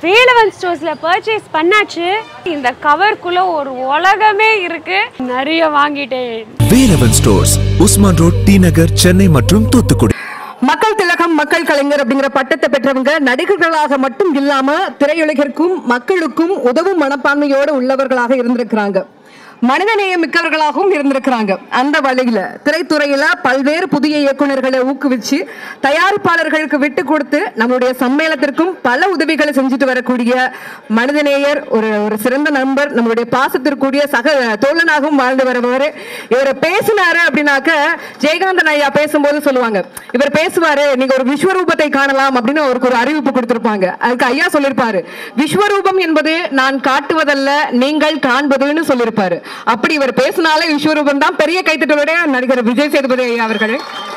Velavan ஸ்டோர்ஸ்ல purchase பண்ணாச்சு இந்த கவர்க்குள்ள ஒரு உலகமே இருக்கு நிறைய வாங்கிட்டேன் Velavan stores Usman road T Nagar Chennai மற்றும் தூத்துக்குடி மக்கள் திலகம் மக்கள் கலைஞர் அப்படிங்கிற பட்டத்தை பெற்றவங்க நடிகர்களாக மட்டும் இல்லாம திரையுலகிற்கும் மக்களுக்கும் உதவும் மனப்பான்மையோடு உள்ளவர்களாக இருந்திருக்கிறாங்க மனிதநேயம் மிக்கவர்களாகவும் இருந்திருக்கிறாங்க அந்த வழியில திரைத்துறையில பல்வேறு புதிய இயக்குனர்களை ஊக்குவிச்சு தயாரிப்பாளர்களுக்கு விட்டு கொடுத்து நம்மளுடைய சம்மேளத்திற்கும் பல உதவிகளை செஞ்சுட்டு வரக்கூடிய மனிதநேயர் ஒரு ஒரு சிறந்த நண்பர் நம்மளுடைய பாசத்திற்குரிய சக தோழனாகவும் வாழ்ந்து வரவர் இவர் பேசினாரு அப்படின்னாக்க ஜெயகாந்தன் ஐயா பேசும்போது சொல்லுவாங்க இவர் பேசுவாரு நீங்க ஒரு விஸ்வரூபத்தை காணலாம் அப்படின்னு அவருக்கு ஒரு அறிவிப்பு கொடுத்திருப்பாங்க அதுக்கு ஐயா சொல்லியிருப்பாரு விஸ்வரூபம் என்பது நான் காட்டுவதல்ல நீங்கள் காண்பதுன்னு சொல்லியிருப்பாரு அப்படி இவர் பேசினாலே விஸ்வரூபம் தான் பெரிய கைத்தட்டலோட நடிகர் விஜய் சேதுபதி ஐயா அவர்கள்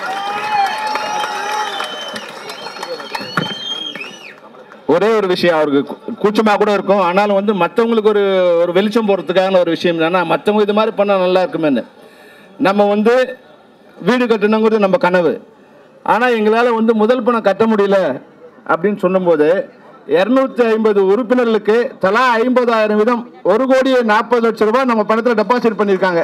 ஒரே ஒரு விஷயம் அவருக்கு கூ- கூச்சமா கூட இருக்கும் ஆனாலும் வந்து மற்றவங்களுக்கு ஒரு ஒரு வெளிச்சம் போடுறதுக்கான ஒரு விஷயம் என்னன்னா மற்றவங்க இது மாதிரி பண்ணால் நல்லா இருக்குமேன்னு நம்ம வந்து வீடு கட்டணுங்கிறது நம்ம கனவு ஆனால் எங்களால் வந்து முதல் பணம் கட்ட முடியல அப்படின்னு சொல்லும்போது இரநூத்தி ஐம்பது உறுப்பினர்களுக்கு தலா ஐம்பதாயிரம் வீதம் ஒரு கோடி நாற்பது லட்சம் ரூபாய் நம்ம பணத்தில் டெபாசிட் பண்ணியிருக்காங்க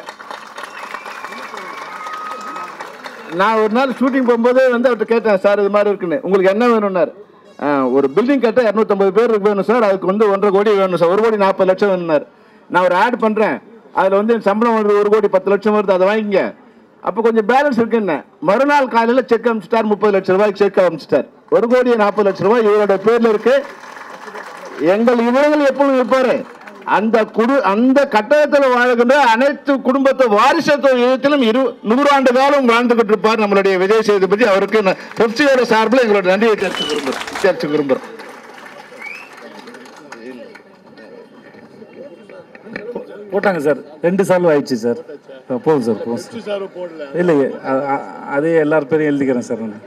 நான் ஒரு நாள் ஷூட்டிங் போகும்போது வந்து அவர்கிட்ட கேட்டேன் சார் இது மாதிரி இருக்குன்னு உங்களுக்கு என்ன வேணும்னார் "ஆ, ஒரு பில்டிங் கட்ட இரநூத்தம்பது பேர் வேணும் சார் அதுக்கு வந்து ஒன்றரை கோடி வேணும் சார் ஒரு கோடி நாற்பது லட்சம் வேணும்னார் நான் ஒரு ஆட் பண்ணுறேன் அதில் வந்து என் சம்பளம் வருது ஒரு கோடி பத்து லட்சம் வருது அதை வாங்கிங்க அப்போ கொஞ்சம் பேலன்ஸ் இருக்குன்னு மறுநாள் காலையில் செக் அனுப்பிச்சிட்டார் முப்பது லட்சம் ரூபாய்க்கு செக் அனுப்பிச்சிட்டார் ஒரு கோடி நாற்பது லட்சம் ரூபாய் இவரோட பேரில் இருக்கு எங்கள் இதயங்கள் எப்பொழுதும் இருப்பாரு அந்த குடு அந்த கட்டடத்தில் வாழ்கின்ற அனைத்து குடும்பத்தை வாரிசத்துவ விதத்திலும் இரு நூறாண்டு காலம் வாழ்ந்துகிட்டு இருப்பார் நம்மளுடைய விஜய் சேதுபதி அவருக்கு நான் பெப்சியோட சார்பில் எங்களோட நன்றியை தெரிவிச்சு விரும்புகிறோம் தெரிவிச்சு விரும்புகிறோம் போட்டாங்க சார் ரெண்டு சால்வ் ஆயிடுச்சு சார் ஆ, போதும் சார் போதும் சார் இல்லையே அ- அ- அதே எல்லார் பேரையும் எழுதிக்கிறேன் சார் நான்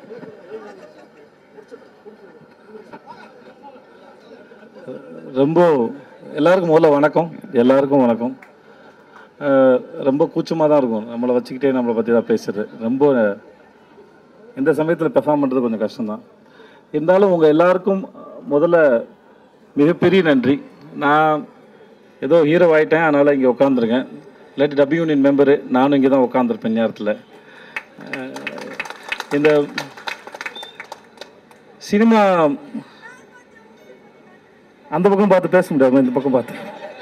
ரொம்ப எல்லாருக்கும் முதல்ல வணக்கம் எல்லாருக்கும் வணக்கம் அஹ், ரொம்ப கூச்சமாக தான் இருக்கும் நம்மளை வச்சுக்கிட்டே நம்மளை பற்றி தான் பேசுறது ரொம்ப இந்த சமயத்தில் பெர்ஃபார்ம் பண்ணுறது கொஞ்சம் கஷ்டம்தான் இருந்தாலும் உங்கள் எல்லாருக்கும் முதல்ல மிகப்பெரிய நன்றி நான் ஏதோ ஹீரோ ஆயிட்டேன் அதனால் இங்கே உட்காந்துருக்கேன் இல்லாட்டி டபுள் யூனியன் மெம்பரு நானும் இங்கே தான் உட்காந்துருப்பேன் நேரத்தில் இந்த சினிமா அந்த பக்கம் பார்த்து பேச முடியாது இந்த பக்கம் பார்த்து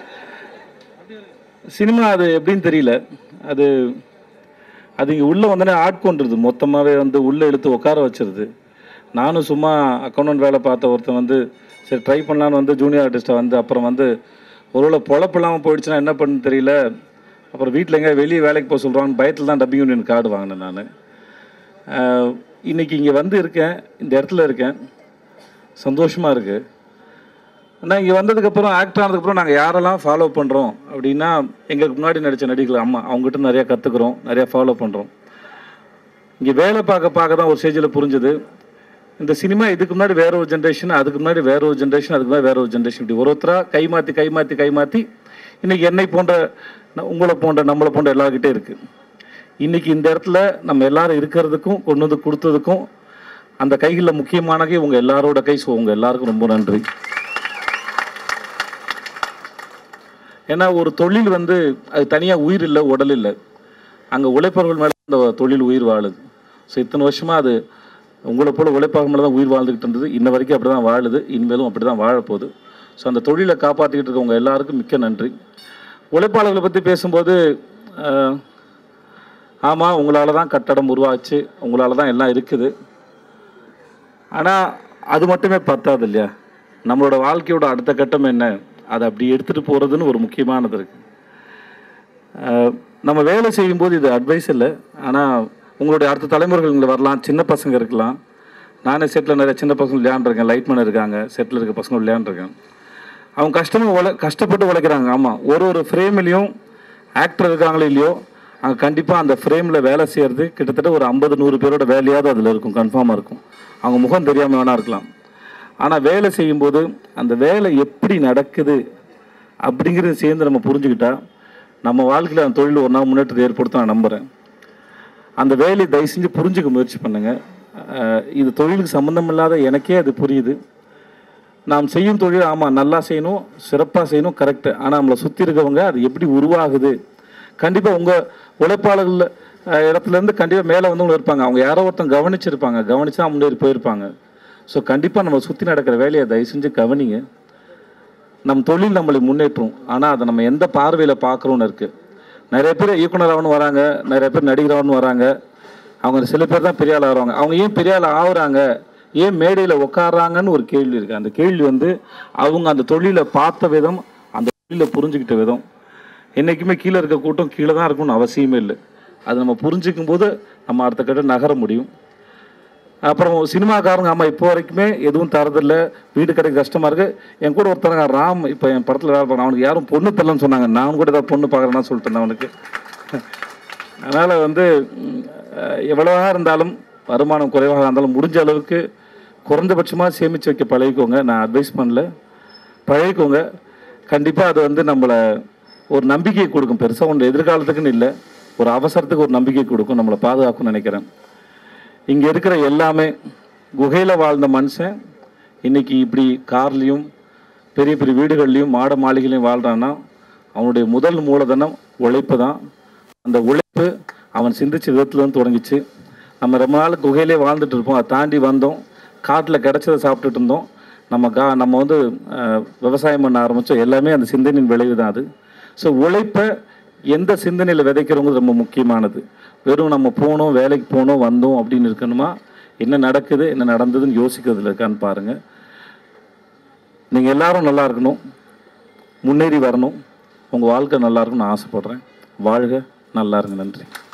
சினிமா அது எப்படின்னு தெரியல அது அது இங்கே உள்ளே வந்தோடனே ஆட்கொண்டுருது மொத்தமாகவே வந்து உள்ளே இழுத்து உட்கார வச்சிருது நானும் சும்மா அக்கௌண்ட் வேலை பார்த்த ஒருத்தன் வந்து சரி ட்ரை பண்ணலான்னு வந்து ஜூனியர் ஆர்டிஸ்ட்டை வந்து அப்புறம் வந்து ஒருவேளை பொழப்பு இல்லாமல் போயிடுச்சுன்னா என்ன பண்ணுன்னு தெரியல அப்புறம் வீட்டில் எங்கே வெளியே வேலைக்கு போக சொல்கிறான்னு பயத்தில் தான் டப்பிங் யூனியன் கார்டு வாங்கினேன் நான் இன்னைக்கு இங்கே வந்து இருக்கேன் இந்த இடத்துல இருக்கேன் சந்தோஷமாக இருக்குது ஆனால் இங்கே வந்ததுக்கப்புறம் ஆக்டர் ஆனதுக்கப்புறம் நாங்கள் யாரெல்லாம் ஃபாலோ பண்ணுறோம் அப்படின்னா எங்களுக்கு முன்னாடி நடித்த நடிகர்கள் அம்மா அவங்ககிட்ட நிறையா கற்றுக்குறோம் நிறையா ஃபாலோ பண்ணுறோம் இங்கே வேலை பார்க்க பார்க்க தான் ஒரு ஸ்டேஜில் புரிஞ்சுது இந்த சினிமா இதுக்கு முன்னாடி வேற ஒரு ஜென்ரேஷன் அதுக்கு முன்னாடி வேற ஒரு ஜென்ரேஷன் அதுக்கு முன்னாடி வேற ஒரு ஜென்ரேஷன் இப்படி ஒரு ஒருத்தராக கை மாற்றி கை மாற்றி கை மாற்றி இன்னைக்கு என்னை போன்ற ந- உங்களை போன்ற நம்மளை போன்ற எல்லார்கிட்டே இருக்குது இன்னைக்கு இந்த இடத்துல நம்ம எல்லாரும் இருக்கிறதுக்கும் கொண்டு வந்து கொடுத்ததுக்கும் அந்த கைகளில் முக்கியமானவே உங்கள் எல்லாரோட கை ஸோ உங்கள் எல்லாருக்கும் ரொம்ப நன்றி ஏன்னா ஒரு தொழில் வந்து அது தனியாக உயிர் இல்லை உடல் இல்லை அங்கே உழைப்பவர்கள் மேலே அந்த தொழில் உயிர் வாழுது ஸோ இத்தனை வருஷமாக அது உங்களை போல உழைப்பாக மேலே தான் உயிர் வாழ்ந்துக்கிட்டு இருந்தது இன்ன வரைக்கும் அப்படி தான் வாழுது இனிமேலும் அப்படி தான் வாழப்போகுது ஸோ அந்த தொழிலை காப்பாற்றிக்கிட்டு இருக்கவங்க எல்லாருக்கும் மிக்க நன்றி உழைப்பாளர்களை பற்றி பேசும்போது ஆமாம் உங்களால் தான் கட்டடம் உருவாச்சு உங்களால் தான் எல்லாம் இருக்குது ஆனால் அது மட்டுமே பத்தாது இல்லையா நம்மளோட வாழ்க்கையோட அடுத்த கட்டம் என்ன அதை அப்படி எடுத்துகிட்டு போகிறதுன்னு ஒரு முக்கியமானது இருக்குது நம்ம வேலை செய்யும்போது இது அட்வைஸ் இல்லை ஆனால் உங்களுடைய அடுத்த தலைமுறைகள் இங்கே வரலாம் சின்ன பசங்க இருக்கலாம் நானே செட்டில் நிறைய சின்ன பசங்க விளையாண்டுருக்கேன் லைட்மேன் இருக்காங்க செட்டில் இருக்க பசங்க விளையாண்டுருக்கேன் அவங்க கஷ்டமாக உழை கஷ்டப்பட்டு உழைக்கிறாங்க ஆமாம் ஒரு ஒரு ஃப்ரேம்லேயும் ஆக்டர் இருக்காங்களோ இல்லையோ அங்கே கண்டிப்பாக அந்த ஃப்ரேமில் வேலை செய்கிறது கிட்டத்தட்ட ஒரு ஐம்பது நூறு பேரோட வேலையாவது அதில் இருக்கும் கன்ஃபார்மாக இருக்கும் அவங்க முகம் தெரியாமல் வேணா இருக்கலாம் ஆனால் வேலை செய்யும்போது அந்த வேலை எப்படி நடக்குது அப்படிங்கிறத சேர்ந்து நம்ம புரிஞ்சுக்கிட்டா நம்ம வாழ்க்கையில் அந்த தொழில் ஒரு நாள் முன்னேற்றத்தை ஏற்படுத்த நான் நம்புகிறேன் அந்த வேலையை தயவு செஞ்சு புரிஞ்சுக்க முயற்சி பண்ணுங்கள் அஹ் இது தொழிலுக்கு சம்மந்தம் இல்லாத எனக்கே அது புரியுது நாம் செய்யும் தொழில் ஆமாம் நல்லா செய்யணும் சிறப்பாக செய்யணும் கரெக்டு ஆனால் நம்மளை சுற்றி இருக்கவங்க அது எப்படி உருவாகுது கண்டிப்பாக உங்கள் உழைப்பாளர்கள் அஹ், இடத்துலேருந்து கண்டிப்பாக மேலே வந்தவங்க இருப்பாங்க அவங்க யாரோ ஒருத்தன் கவனிச்சிருப்பாங்க கவனிச்சு தான் முன்னேறி போயிருப்பாங்க ஸோ கண்டிப்பாக நம்ம சுற்றி நடக்கிற வேலையை தயவு செஞ்சு கவனிங்க நம் தொழில் நம்மளை முன்னேற்றும் ஆனால் அதை நம்ம எந்த பார்வையில் பார்க்குறோன்னு இருக்குது நிறைய பேர் இயக்குனராகனு வராங்க நிறைய பேர் நடிகராகனு வராங்க அவங்க சில பேர் தான் பெரிய ஆள் ஆகிறாங்க அவங்க ஏன் பெரிய ஆள் ஆகுறாங்க ஏன் மேடையில் உட்காடுறாங்கன்னு ஒரு கேள்வி இருக்குது அந்த கேள்வி வந்து அவங்க அந்த தொழிலை பார்த்த விதம் அந்த தொழிலை புரிஞ்சுக்கிட்ட விதம் என்றைக்குமே கீழே இருக்க கூட்டம் கீழே தான் இருக்கணும்னு அவசியமே இல்லை அது நம்ம புரிஞ்சுக்கும் போது நம்ம அடுத்த கட்ட நகர முடியும் அப்புறம் சினிமாக்காரங்க ஆமாம் இப்போ வரைக்குமே எதுவும் தரதில்ல வீடு கிடைக்க கஷ்டமாக இருக்குது என் கூட ஒருத்தரங்க ராம் இப்போ என் படத்தில் வேலை பார்க்கணும் அவனுக்கு யாரும் பொண்ணு தரலன்னு சொன்னாங்க நான் கூட ஏதாவது பொண்ணு பார்க்குறேன்னா சொல்லிட்டு இருந்தேன் அவனுக்கு அதனால் வந்து ம், அஹ், எவ்வளவா இருந்தாலும் வருமானம் குறைவாக இருந்தாலும் முடிஞ்ச அளவுக்கு குறைந்தபட்சமாக சேமித்து வைக்க பழகிக்கோங்க நான் அட்வைஸ் பண்ணல பழகிக்கோங்க கண்டிப்பாக அது வந்து நம்மளை ஒரு நம்பிக்கையை கொடுக்கும் பெருசாக ஒன்று எதிர்காலத்துக்குன்னு இல்லை ஒரு அவசரத்துக்கு ஒரு நம்பிக்கை கொடுக்கும் நம்மளை பாதுகாக்கும்னு நினைக்கிறேன் இங்கே இருக்கிற எல்லாமே குகையில் வாழ்ந்த மனுஷன் இன்னைக்கு இப்படி கார்லேயும் பெரிய பெரிய வீடுகள்லையும் மாட மாளிகைலையும் வாழ்கிறான்னா அவனுடைய முதல் மூலதனம் உழைப்பு தான் அந்த உழைப்பு அவன் சிந்திச்ச விதத்துல இருந்து தொடங்கிச்சு நம்ம ரொம்ப நாள் குகையிலே வாழ்ந்துட்டு இருப்போம் அதை தாண்டி வந்தோம் காட்டில் கிடைச்சதை சாப்பிட்டுட்டு இருந்தோம் நம்ம கா நம்ம வந்து அஹ், விவசாயம் பண்ண ஆரம்பித்தோம் எல்லாமே அந்த சிந்தனையின் விளைவு தான் அது ஸோ உழைப்பை எந்த சிந்தனையில் விதைக்கிறோங்கிறது ரொம்ப முக்கியமானது வெறும் நம்ம போனோம் வேலைக்கு போனோம் வந்தோம் அப்படின்னு இருக்கணுமா என்ன நடக்குது என்ன நடந்ததுன்னு யோசிக்கிறதுல இருக்கான்னு பாருங்கள் நீங்கள் எல்லாரும் நல்லா இருக்கணும் முன்னேறி வரணும் உங்கள் வாழ்க்கை நல்லா இருக்கணும்னு ஆசைப்பட்றேன் வாழ்க நல்லா இருங்க நன்றி